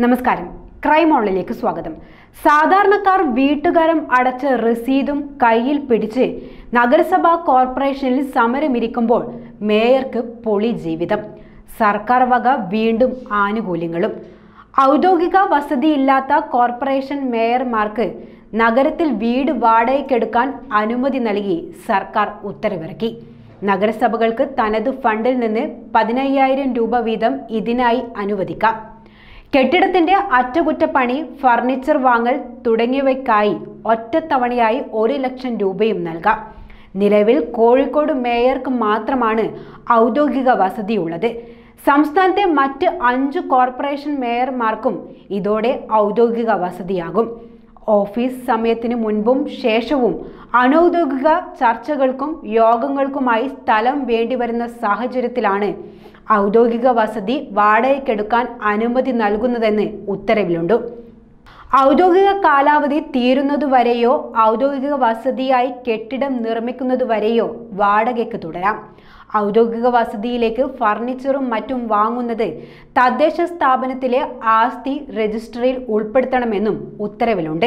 നമസ്കാരം ക്രൈം ഓണിലേക്ക് സ്വാഗതം സാധാരണക്കാർ വീട്ടുകാരം അടച്ച രസീതും കയ്യിൽ പിടിച്ച് നഗരസഭാ കോർപ്പറേഷനിൽ സമരമിരിക്കുമ്പോൾ മേയർക്ക് പൊളി ജീവിതം സർക്കാർ വക വീണ്ടും ആനുകൂല്യങ്ങളും ഔദ്യോഗിക വസതിയില്ലാത്ത കോർപ്പറേഷൻ മേയർമാർക്ക് നഗരത്തിൽ വീട് വാടകയ്ക്കെടുക്കാൻ അനുമതി നൽകി സർക്കാർ ഉത്തരവിറക്കി നഗരസഭകൾക്ക് തനത് ഫണ്ടിൽ നിന്ന് പതിനയ്യായിരം രൂപ വീതം ഇതിനായി അനുവദിക്കാം കെട്ടിടത്തിന്റെ അറ്റകുറ്റപ്പണി ഫർണിച്ചർ വാങ്ങൽ തുടങ്ങിയവയ്ക്കായി ഒറ്റത്തവണയായി ഒരു ലക്ഷം രൂപയും നൽകാം നിലവിൽ കോഴിക്കോട് മേയർക്ക് മാത്രമാണ് ഔദ്യോഗിക വസതിയുള്ളത് സംസ്ഥാനത്തെ മറ്റ് അഞ്ച് കോർപ്പറേഷൻ മേയർമാർക്കും ഇതോടെ ഔദ്യോഗിക വസതിയാകും ഓഫീസ് സമയത്തിന് മുൻപും ശേഷവും അനൗദ്യോഗിക ചർച്ചകൾക്കും യോഗങ്ങൾക്കുമായി സ്ഥലം വേണ്ടിവരുന്ന സാഹചര്യത്തിലാണ് ഔദ്യോഗിക വസതി വാടകയ്ക്കെടുക്കാൻ അനുമതി നൽകുന്നതെന്ന് ഉത്തരവിലുണ്ട് ഔദ്യോഗിക കാലാവധി തീരുന്നതുവരെയോ ഔദ്യോഗിക വസതിയായി കെട്ടിടം നിർമ്മിക്കുന്നതുവരെയോ വാടകയ്ക്ക് തുടരാം ഔദ്യോഗിക വസതിയിലേക്ക് ഫർണിച്ചറും മറ്റും വാങ്ങുന്നത് തദ്ദേശ സ്ഥാപനത്തിലെ ആസ്തി രജിസ്ട്രിയിൽ ഉൾപ്പെടുത്തണമെന്നും ഉത്തരവിലുണ്ട്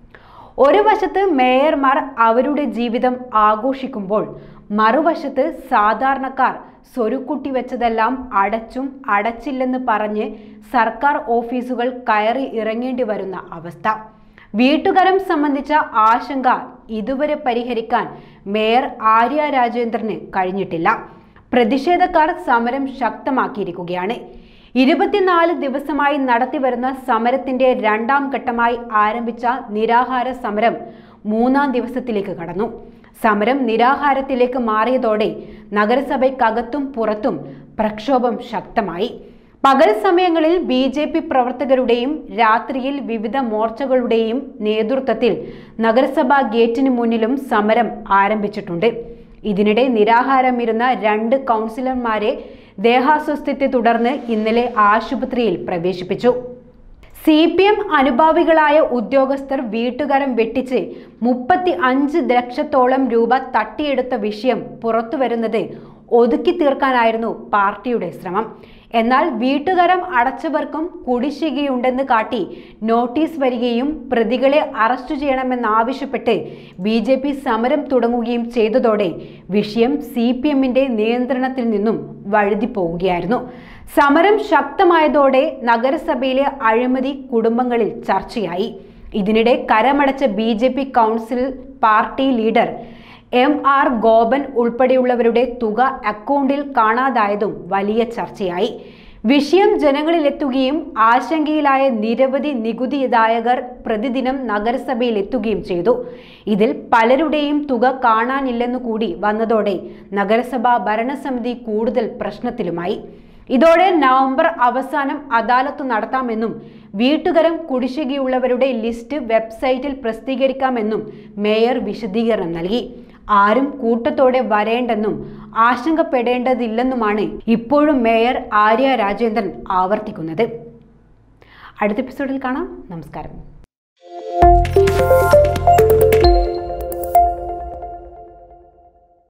ഒരു വശത്ത് മേയർമാർ അവരുടെ ജീവിതം ആഘോഷിക്കുമ്പോൾ മറുവശത്ത് സാധാരണക്കാർ സ്വരുക്കുട്ടി വെച്ചതെല്ലാം അടച്ചും അടച്ചില്ലെന്ന് പറഞ്ഞ് സർക്കാർ ഓഫീസുകൾ കയറി ഇറങ്ങേണ്ടി വരുന്ന അവസ്ഥ വീട്ടുകരം സംബന്ധിച്ച ആശങ്ക ഇതുവരെ പരിഹരിക്കാൻ മേയർ ആര്യ രാജേന്ദ്രന് കഴിഞ്ഞിട്ടില്ല പ്രതിഷേധക്കാർ സമരം ശക്തമാക്കിയിരിക്കുകയാണ് ഇരുപത്തിനാല് ദിവസമായി നടത്തിവരുന്ന സമരത്തിന്റെ രണ്ടാം ഘട്ടമായി ആരംഭിച്ച നിരാഹാര സമരം മൂന്നാം ദിവസത്തിലേക്ക് കടന്നു സമരം നിരാഹാരത്തിലേക്ക് മാറിയതോടെ നഗരസഭയ്ക്കകത്തും പുറത്തും പ്രക്ഷോഭം ശക്തമായി പകൽ സമയങ്ങളിൽ ബി ജെ പി പ്രവർത്തകരുടെയും രാത്രിയിൽ വിവിധ മോർച്ചകളുടെയും നേതൃത്വത്തിൽ നഗരസഭാ ഗേറ്റിന് മുന്നിലും സമരം ആരംഭിച്ചിട്ടുണ്ട് ഇതിനിടെ നിരാഹാരമിരുന്ന രണ്ട് കൗൺസിലർമാരെ ദേഹാസ്വസ്ഥത്തെ തുടർന്ന് ഇന്നലെ ആശുപത്രിയിൽ പ്രവേശിപ്പിച്ചു സി പി എം അനുഭാവികളായ ഉദ്യോഗസ്ഥർ വീട്ടുകരം വെട്ടിച്ച് മുപ്പത്തി അഞ്ച് ലക്ഷത്തോളം രൂപ തട്ടിയെടുത്ത വിഷയം പുറത്തുവരുന്നത് ഒതുക്കി തീർക്കാനായിരുന്നു പാർട്ടിയുടെ ശ്രമം എന്നാൽ വീട്ടുകരം അടച്ചവർക്കും കുടിശ്ശികയുണ്ടെന്ന് കാട്ടി നോട്ടീസ് വരികയും പ്രതികളെ അറസ്റ്റ് ചെയ്യണമെന്നാവശ്യപ്പെട്ട് ബി ജെ പി സമരം തുടങ്ങുകയും ചെയ്തതോടെ വിഷയം സി പി എമ്മിന്റെ നിയന്ത്രണത്തിൽ നിന്നും വഴുതി പോവുകയായിരുന്നു സമരം ശക്തമായതോടെ നഗരസഭയിലെ അഴിമതി കുടുംബങ്ങളിൽ ചർച്ചയായി ഇതിനിടെ കരമടച്ച B J P council party leader M R Gopan ഉൾപ്പെടെയുള്ളവരുടെ തുക അക്കൗണ്ടിൽ കാണാതായതും വലിയ ചർച്ചയായി വിഷയം ജനങ്ങളിലെത്തുകയും ആശങ്കയിലായ നിരവധി നികുതിദായകർ പ്രതിദിനം നഗരസഭയിൽ എത്തുകയും ചെയ്തു ഇതിൽ പലരുടെയും തുക കാണാനില്ലെന്നു കൂടി വന്നതോടെ നഗരസഭാ ഭരണസമിതി കൂടുതൽ പ്രശ്നത്തിലുമായി ഇതോടെ നവംബർ അവസാനം അദാലത്ത് നടത്താമെന്നും വീട്ടുകരം കുടിശ്ശികയുള്ളവരുടെ ലിസ്റ്റ് വെബ്സൈറ്റിൽ പ്രസിദ്ധീകരിക്കാമെന്നും മേയർ വിശദീകരണം നൽകി ആരും കൂട്ടത്തോടെ വരേണ്ടെന്നും ആശങ്കപ്പെടേണ്ടതില്ലെന്നുമാണ് ഇപ്പോഴും മേയർ ആര്യ രാജേന്ദ്രൻ ആവർത്തിക്കുന്നത് അടുത്ത എപ്പിസോഡിൽ കാണാം നമസ്കാരം